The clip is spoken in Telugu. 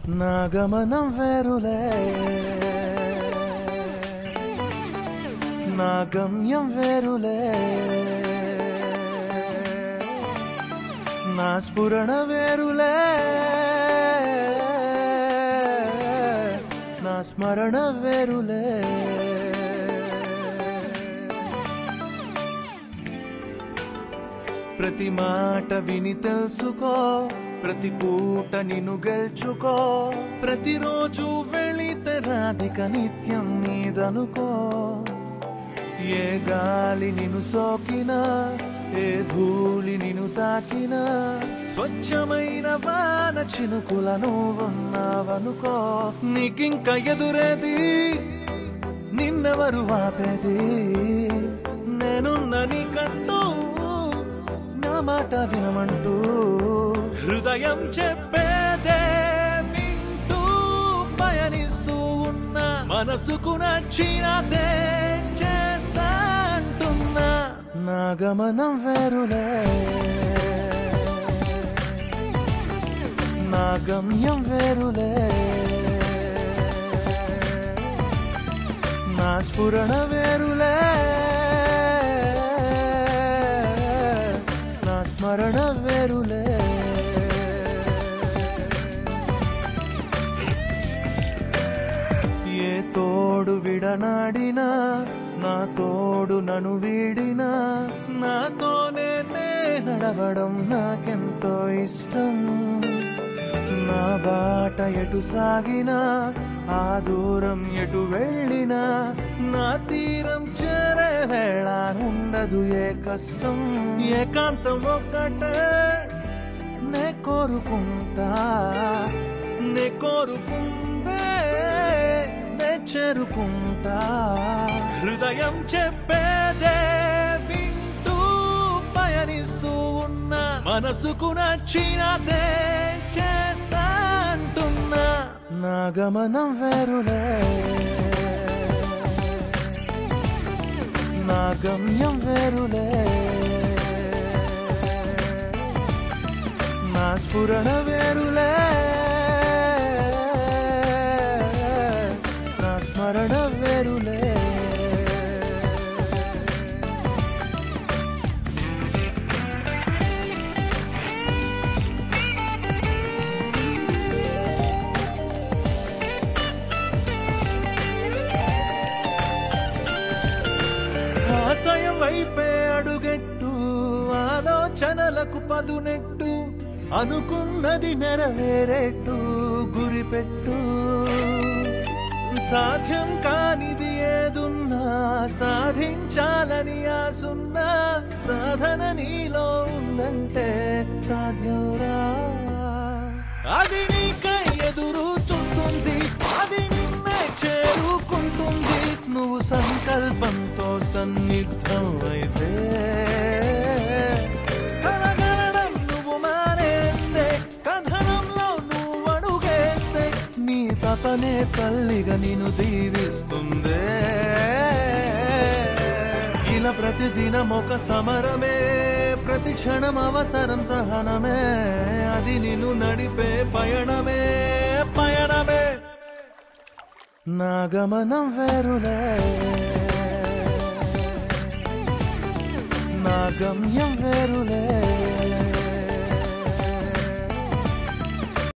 నా గమనం వేరులే నా గమ్యం వేరులే నా స్ఫురణ వేరులే నా స్మరణ వేరులే ప్రతి మాట విని తెలుసుకో ప్రతి పూట నిన్ను గెలుచుకో ప్రతిరోజు వెళితే రాధిక నిత్యం నీదనుకో ఏ గాలి నిన్ను సోకినా ఏ ధూళి నిన్ను తాకినా స్వచ్ఛమైన వాన చినుకులను ఉన్నావనుకో నీకింక ఎదురేది నిన్నెవరు ఆపేది నేనున్న నీకంటూ నా మాట వినమంటూ హృదయం చెప్పేదే వింటూ పయనిస్తూ ఉన్న మనసుకు నచ్చినదే చేస్తా అంటున్నా నా గమనం వేరులే నా గమ్యం వేరులే నా స్ఫురణ వేరులే నా స్మరణ వేరులే ఏ తోడు విడనాడినా నా తోడు నన్ను వీడినా నాతోనే నే నడవడం నాకెంతో ఇష్టం నా బాట ఎటు సాగినా ఆ దూరం ఎటు వెళ్ళినా నా తీరం చేరే వేళ ఉండదు ఏ కష్టం ఏకాంతం ఒక్కటే నే కోరుకుంటా నే కోరుకుందే నే చేరుకుంటా హృదయం చెప్పేదే వింటూ పయనిస్తూ ఉన్న మనసుకు నచ్చినదే చేస్తా అంటున్నా నా గమనం వేరులే నా గమ్యం వేరులే నా స్ఫురణ వేరులే నా స్మరణ వేరులే ఆశయం వైపే అడుగెట్టు ఆలోచనలకు పదునెట్టు అనుకున్నది నెరవేరేట్టు గురిపెట్టు సాధ్యం కానిది ఏదున్నా సాధించాలని ఆసున్నా సాధన నీలో ఉందంటే సాధ్యంరా అది నీకై ఎదురు చూస్తుంది అది నిన్నే చేరుకుంటుంది నువ్వు సంకల్పంతో సన్నిద్ధం అయితే కలగనడం నువ్వు మానేస్తే కథనంలో నువ్వు అడుగేస్తే నీ తపనే తల్లిగా నిన్ను దీవిస్తుందే ఇలా ప్రతిదినం ఒక సమరమే ప్రతి క్షణం అవసరం సహనమే అది నిన్ను నడిపే పయనమే పయనమే నా గమనం వేరులే నా గమ్యం వేరులే